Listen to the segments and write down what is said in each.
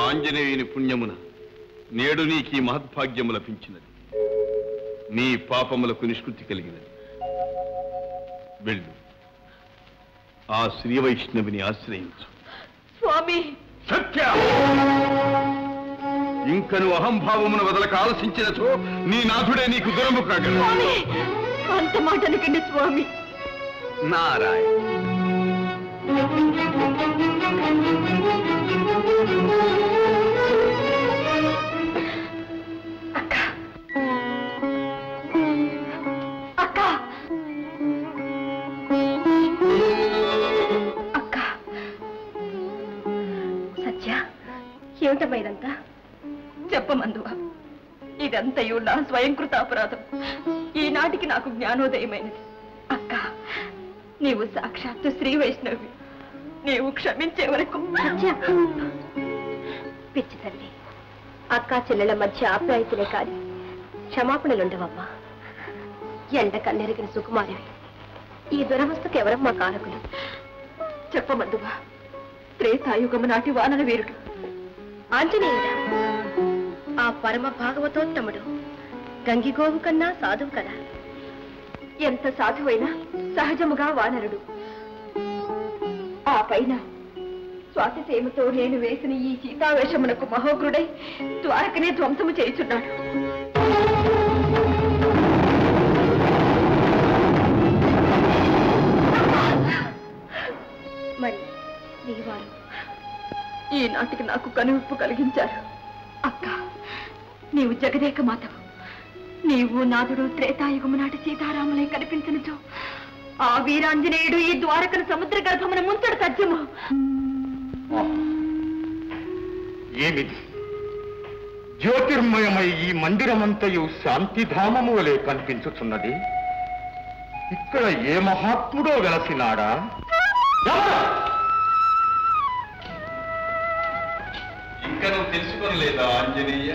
ఆంజనేయుని పుణ్యమున నేడు నీకు ఈ మహద్భాగ్యము లభించినది నీ పాపములకు నిష్కృతి కలిగినది వెళ్ళు ఆ శ్రీ వైష్ణవిని ఆశ్రయించు స్వామి సత్య ఇంకను అహంభావమును వదలక ఆలసించినచో నీ నాథుడే నీకు దూరము కాగలడు స్వామి అంత మాట అనకండి స్వామి నారాయణ అక్క అక్క సత్య ఏమిటమ్మా ఇదంతా చెప్పమందువా ఇదంతయు నా స్వయంకృత అపరాధం ఈనాటికి నాకు జ్ఞానోదయమైనది అక్క నీవు సాక్షాత్తు శ్రీ వైష్ణవి నీవు క్షమించే వరకు పిచ్చి తల్లి అక్కా చెల్లెల మధ్య ఆప్యాయతలే కాదు క్షమాపణలుండవమ్మా ఎండ కన్నెరిగిన సుకుమారివి ఈ దురవస్థకు ఎవరమ్మా కారకులు చెప్పమందువా త్రేతాయుగము నాటి వానర వీరుడు ఆంజనేయుడా ఆ పరమ భాగవతోత్తముడు గంగిగోవు కన్నా సాధువు కదా ఎంత సాధువైనా సహజముగా వానరుడు ఆ పైన స్వాతిసేమతో నేను వేసిన ఈ సీతావేషమునకు మహోగ్రుడై ద్వారకనే ధ్వంసము చేయుచున్నాడు మరి శ్రీవారు ఈనాటికి నాకు కనువిప్పు కలిగించారు అక్క నీవు జగదేక మాతవు నీవు నాదుడు త్రేతాయుగము నాటి సీతారాములే కనిపించనుచో ఆ వీరాంజనేయుడు ఈ ద్వారకను సముద్ర గర్భమున ముంచడు తథ్యము ఏమిది జ్యోతిర్మయమై ఈ మందిరమంతయు శాంతిధామము వలె కనిపించుచున్నది ఇక్కడ ఏ మహాత్ముడో వెలసినాడా ఎవరు? ఇంకా నువ్వు తెలుసుకోలేదా ఆంజనేయ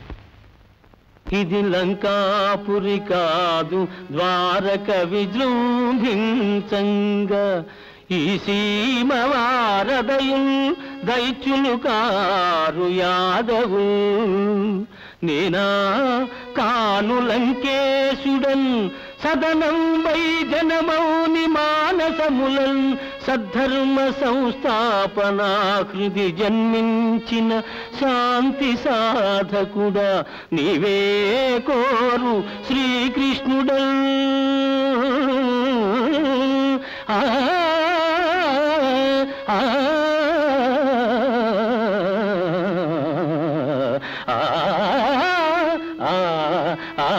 ఇది లంకాపురి కాదు ద్వారక విజృంభించంగా ఈ సీమ వారదయుల్ దైత్యులు కారు యాదవు నేనా కాను లంకేశుడన్ సదనం వై జనమౌని మానసములన్ సద్ధర్మ సంస్థాపనా హృది జన్మించిన శాంతి సాధకుడా నీవే కోరు శ్రీకృష్ణుడల్ ఆ ఆ ఆ ఆ ఆ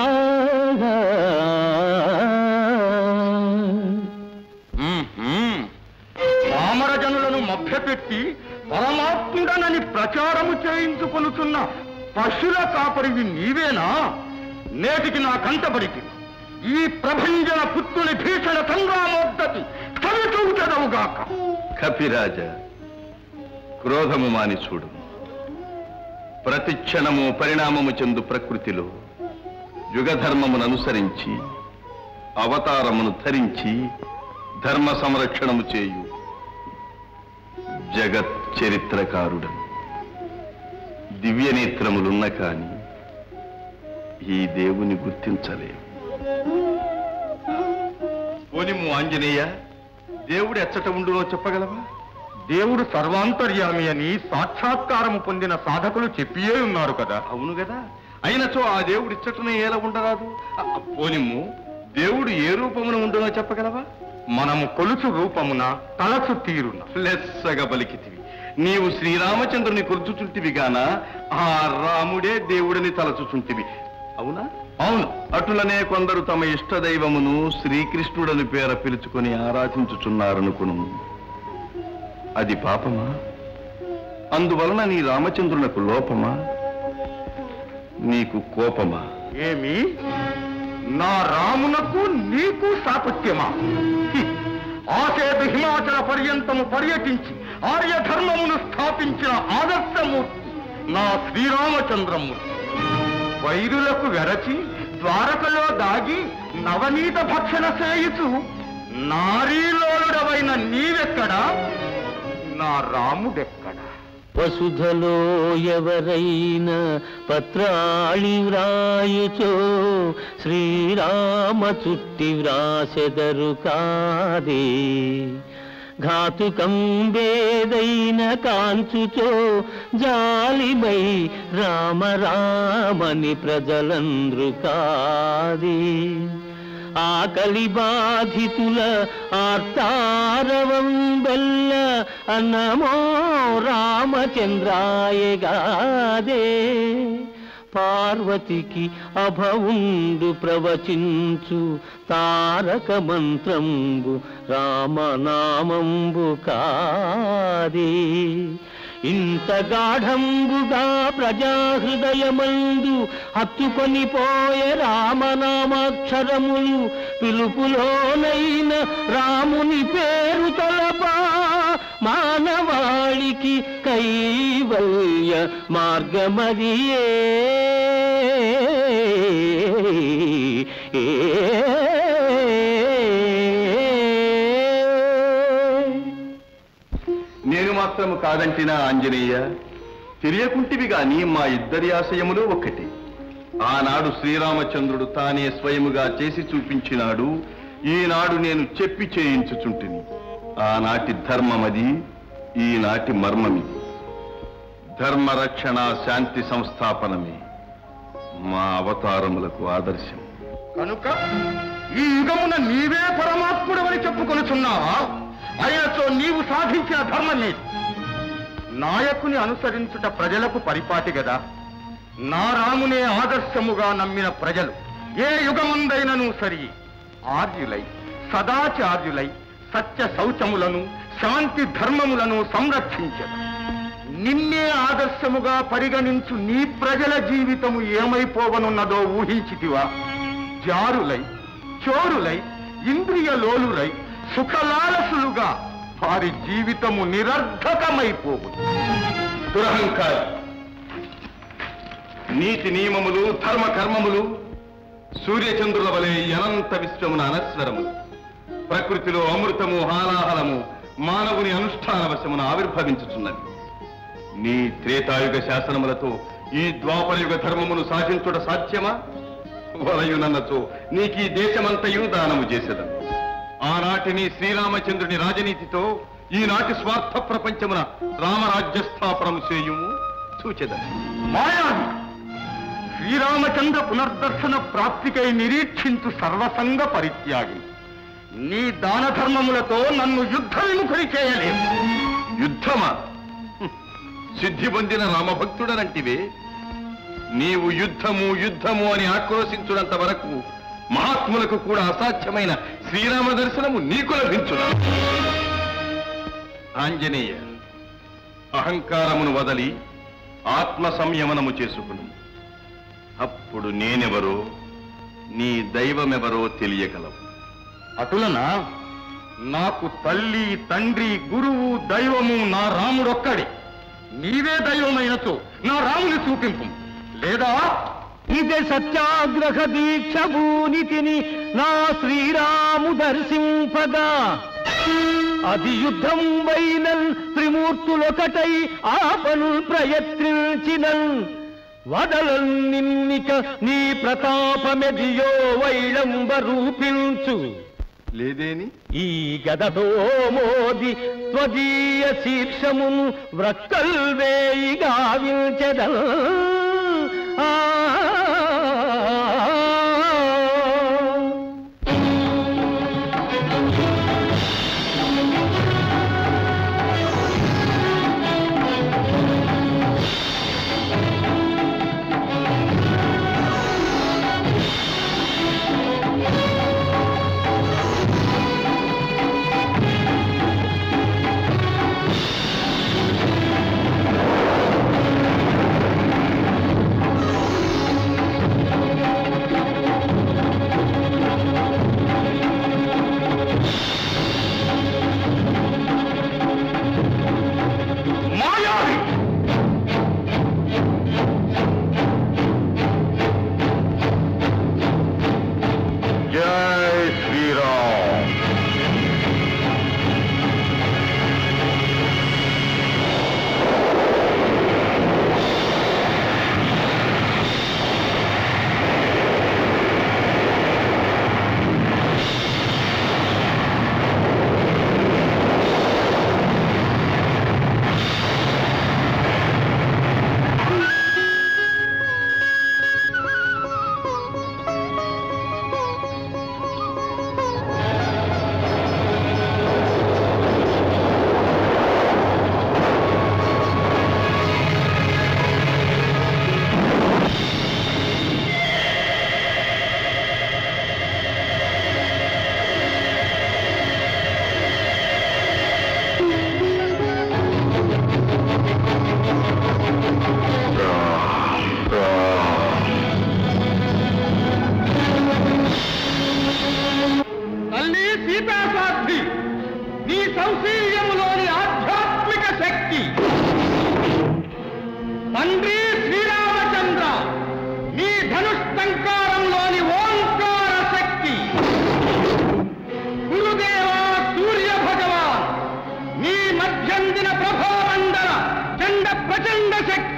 మ్మ్హ్మ్. పామరజనులను మభ్యపెట్టి పరమాత్ముడనని ప్రచారము చేయించుకొనుచున్న పశుల కాపరివి నీవేనా నేటికి నా కంటబడికి ఈ ప్రభంజన పుత్రుని భీషణ సంగ్రామోద్దతి చవి చూచదవుగాక కపిరాజ క్రోధము మాని చూడు ప్రతి క్షణము పరిణామము చెందు ప్రకృతిలో యుగధర్మమును అనుసరించి అవతారమును ధరించి ధర్మ సంరక్షణము చేయు జగత్ చరిత్రకారుడను దివ్యనేత్రములున్న కాని ఈ దేవుని గుర్తించలేము పోనిము ఆంజనేయ దేవుడు ఎచ్చట ఉండునో చెప్పగలవా దేవుడు సర్వాంతర్యామి అని సాక్షాత్కారము పొందిన సాధకులు చెప్పియే ఉన్నారు కదా అవును కదా అయినచో ఆ దేవుడు ఇచ్చటనే ఎలా ఉండరాదు అ- అ, పోనిమ్ము దేవుడు ఏ రూపమున ఉండునో చెప్పగలవా మనము కొలుచు రూపమున తలచు తీరున లెస్సగా పలికితివి నీవు శ్రీరామచంద్రుని కొలుచుచుంటివి గాన ఆ రాముడే దేవుడిని తలచుచుంటివి అవునా అవును అటులనే కొందరు తమ ఇష్టదైవమును శ్రీకృష్ణుడని పేర పిలుచుకొని ఆరాధించుచున్నారనుకును అది పాపమా అందువలన నీ రామచంద్రునకు లోపమా నీకు కోపమా ఏమి నా రామునకు నీకు సాపత్యమా హ్మ్. ఆసేతు హిమాచల పర్యంతము పర్యటించి ఆర్య ధర్మమును స్థాపించిన ఆదర్శమూర్తి నా శ్రీరామచంద్రమూర్తి వైరులకు వెరచి ద్వారకలో దాగి నవనీత భక్షణ చేయుచు నారీలోలుడవైన నీవెక్కడా నా రాముడెక్కడా వసుధలో ఎవరైనా పత్రాళి వ్రాయుచో శ్రీరామ చుట్టి వ్రాసెదరు కాదే ఘాతుకం వేదైన కాంచుచో జాలిమై రామ రామని ప్రజలంద్రు కాదే ఆకలి బాధితుల ఆర్తారవం బెల్ల అన్నమో రామచంద్రాయగాదే పార్వతికి అభవుండు ప్రవచించు తారక మంత్రంబు రామనామంబు కాదే ఇంత గాఢంబుగా ప్రజాహృదయమందు హత్తుకొని పోయే రామనామాక్షరములు పిలుపులోనైన రాముని పేరు తలపా మానవాళికి కైవల్య మార్గమదియే నేను మాత్రము కాదంటినా ఆంజనేయ తెలియకుంటివి గాని మా ఇద్దరి ఆశయములు ఒక్కటి ఆనాడు శ్రీరామచంద్రుడు తానే స్వయముగా చేసి చూపించినాడు ఈనాడు నేను చెప్పి చేయించుచుంటిని ఆనాటి ధర్మమది ఈనాటి మర్మమిది ధర్మరక్షణ శాంతి సంస్థాపనమే మా అవతారములకు ఆదర్శం కనుక ఈ యుగమున నీవే పరమాత్ముడవని చెప్పుకొనుచున్నావా అయినచో నీవు సాధించిన ధర్మం నీది నాయకుని అనుసరించుట ప్రజలకు పరిపాటి గదా నా రామునే ఆదర్శముగా నమ్మిన ప్రజలు ఏ యుగముందైనను సరి ఆర్యులై సదాచార్యులై సత్య శౌచములను శాంతి ధర్మములను సంరక్షించదు నిన్నే ఆదర్శముగా పరిగణించు నీ ప్రజల జీవితము ఏమైపోవనున్నదో ఊహించితివా జారులై చోరులై ఇంద్రియ లోలురై సుఖలాలసులుగా వారి జీవితము నిరర్ధకమైపోవు దురహంకారి నీతి నియమములు ధర్మ కర్మములు సూర్యచంద్రుల వలె అనంత విశ్వమున అనస్వరములు ప్రకృతిలో అమృతము హాలాహలము మానవుని అనుష్ఠాన వశమున ఆవిర్భవించుచున్నవి నీ త్రేతాయుగ శాసనములతో ఈ ద్వాపరయుగ ధర్మమును సాధించుట సాధ్యమా వలయునన్నచో నీకీ దేశమంతయు దానము చేసేదను ఆనాటి నీ శ్రీరామచంద్రుని రాజనీతితో ఈనాటి స్వార్థ ప్రపంచమున రామరాజ్య స్థాపనము చేయుము సూచెదను మాయావి శ్రీరామచంద్ర పునర్దర్శన ప్రాప్తికై నిరీక్షించు సర్వసంగ పరిత్యాగి నీ దాన ధర్మములతో నన్ను యుద్ధ విముఖుని చేయలేవు యుద్ధమా హ్మ్. సిద్ధి పొందిన రామభక్తుడనంటివే నీవు యుద్ధము యుద్ధము అని ఆక్రోశించున్నంత వరకు మహాత్ములకు కూడా అసాధ్యమైన శ్రీరామ దర్శనము నీకు లభించును ఆంజనేయ అహంకారమును వదలి ఆత్మ సంయమనము చేసుకును అప్పుడు నేనెవరో నీ దైవమెవరో తెలియగలవు అటులనా నాకు తల్లి తండ్రి గురువు దైవము నా రాముడొక్కడి నీవే దైవమైనచో నా రాముని చూపింపు లేదా ఇదే సత్యాగ్రహ దీక్ష భూనితిని నా శ్రీరాము దర్శింపగా అది యుద్ధం వైనల్ త్రిమూర్తులొకటై ఆపను ప్రయత్నించినల్ వదలన్ నిన్నిక నీ ప్రతాపమెదియో వైళంబ రూపించు లేదేని ఈ గదతో మోది త్వదీయ శీర్షమును వ్రక్కల్ వేయి గావించెదల్ ఆ ఆ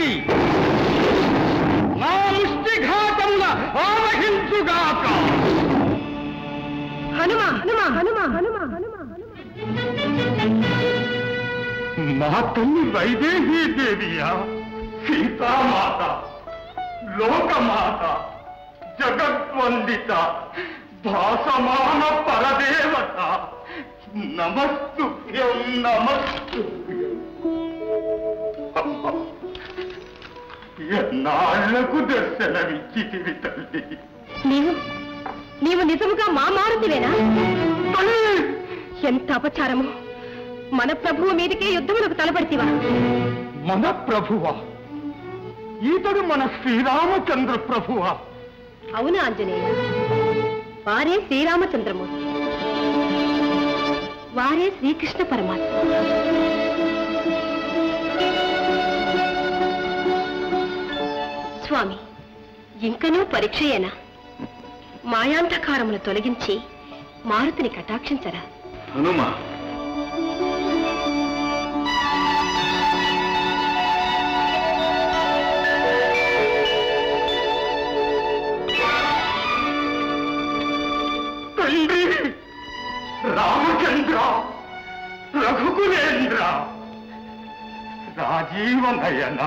శక్తి నా ముష్టిఘాతముల ఆవహించుగాక హనుమ హనుమ హనుమ హనుమ హనుమ మా తల్లి వైదేహీ దేవియా సీతామాత లోకమాత జగద్వందిత భాసమాన పరదేవత నమస్తుభ్యం నమస్తుభ్యం ఎన్నాళ్లకు దర్శనమిచ్చితివి తల్లి నీవు నీవు నిజముగా మా మారుతివేనా తల్లి ఎంత అపచారము మన ప్రభువు మీదకే యుద్ధములకు తలపడితివా మన ప్రభువా ఈతడు మన శ్రీరామచంద్ర ప్రభువా అవును ఆంజనేయ వారే శ్రీరామచంద్రమూర్తి వారే శ్రీకృష్ణ పరమాత్మ స్వామి ఇంకనూ పరీక్షయేనా మాయాంధకారమును తొలగించి మారుతిని కటాక్షించరా హనుమ తండ్రి రామచంద్ర రఘుకులేంద్ర రాజీవ నయన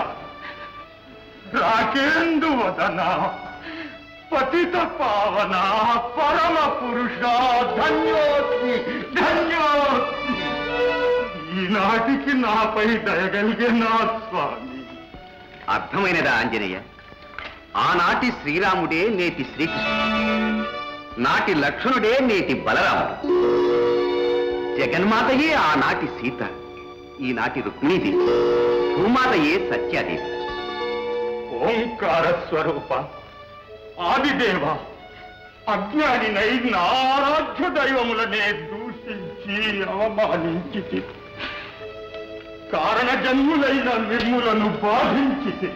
రాకేందు వదన పతిత పావన పరమ పురుష ధన్యోస్మి ధన్యోస్మి ఈనాటికి నాపై దయగలిగే నా స్వామి అర్థమైనదా ఆంజనేయ ఆనాటి శ్రీరాముడే నేటి శ్రీకృష్ణుడు నాటి లక్ష్మణుడే నేటి బలరాముడు జగన్మాతయే ఆనాటి సీత ఈనాటి రుక్మిణీదేవి భూమాతయే సత్యాదేవి ఓంకార స్వరూప ఆదిదేవ అజ్ఞానినై నారాధ్య దైవములనే దూషించి అవమానించి కారణ జన్ములైన మిమ్ములను బాధించి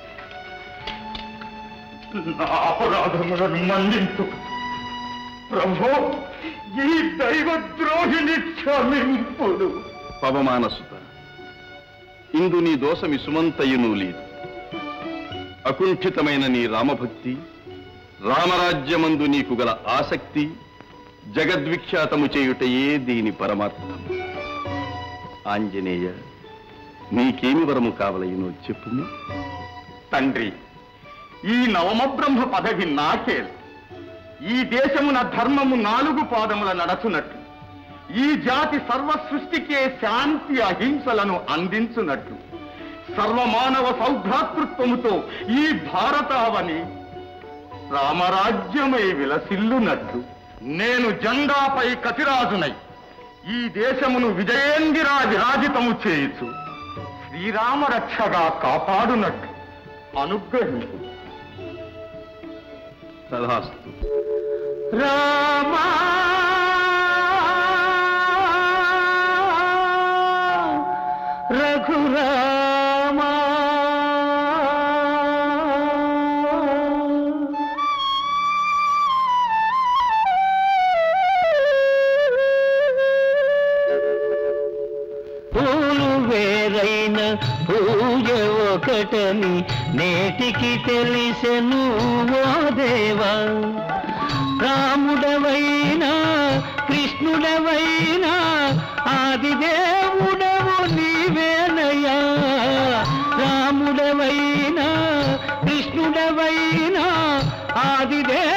నా అపరాధములను మన్నించు ప్రభో ఈ దైవద్రోహిని క్షమింపుడు పవమానసుత ఇందు నీ దోషమి సుమంతయును లేదు అకుంఠితమైన నీ రామభక్తి రామరాజ్యమందు నీకు గల ఆసక్తి జగద్విఖ్యాతము చేయుటయే దీని పరమార్థం ఆంజనేయ నీకేమి వరము కావలయునో చెప్పుము తండ్రి ఈ నవమబ్రహ్మ పదవి నాకే ఈ దేశమున ధర్మము నాలుగు పాదముల నడచునట్లు ఈ జాతి సర్వ సృష్టికే శాంతి అహింసలను అందించునట్లు సర్వమానవ సౌభ్రాతృత్వముతో ఈ భారతావని రామరాజ్యమై విలసిల్లునట్లు నేను జెండాపై కతిరాజునై ఈ దేశమును విజయేందిరా విరాజితము చేయుచు శ్రీరామ రక్షగా కాపాడునట్లు అనుగ్రహించు తథాస్తు రామా రఘురామా పూలు వేరైన పూజ ఒకటని నేటికి తెలిసెను ఓ దేవా రాముడవైనా కృష్ణుడవైనా ఆదిదేవుడవు నీవేనయ్యా రాముడవైనా కృష్ణుడవైనా ఆదిదే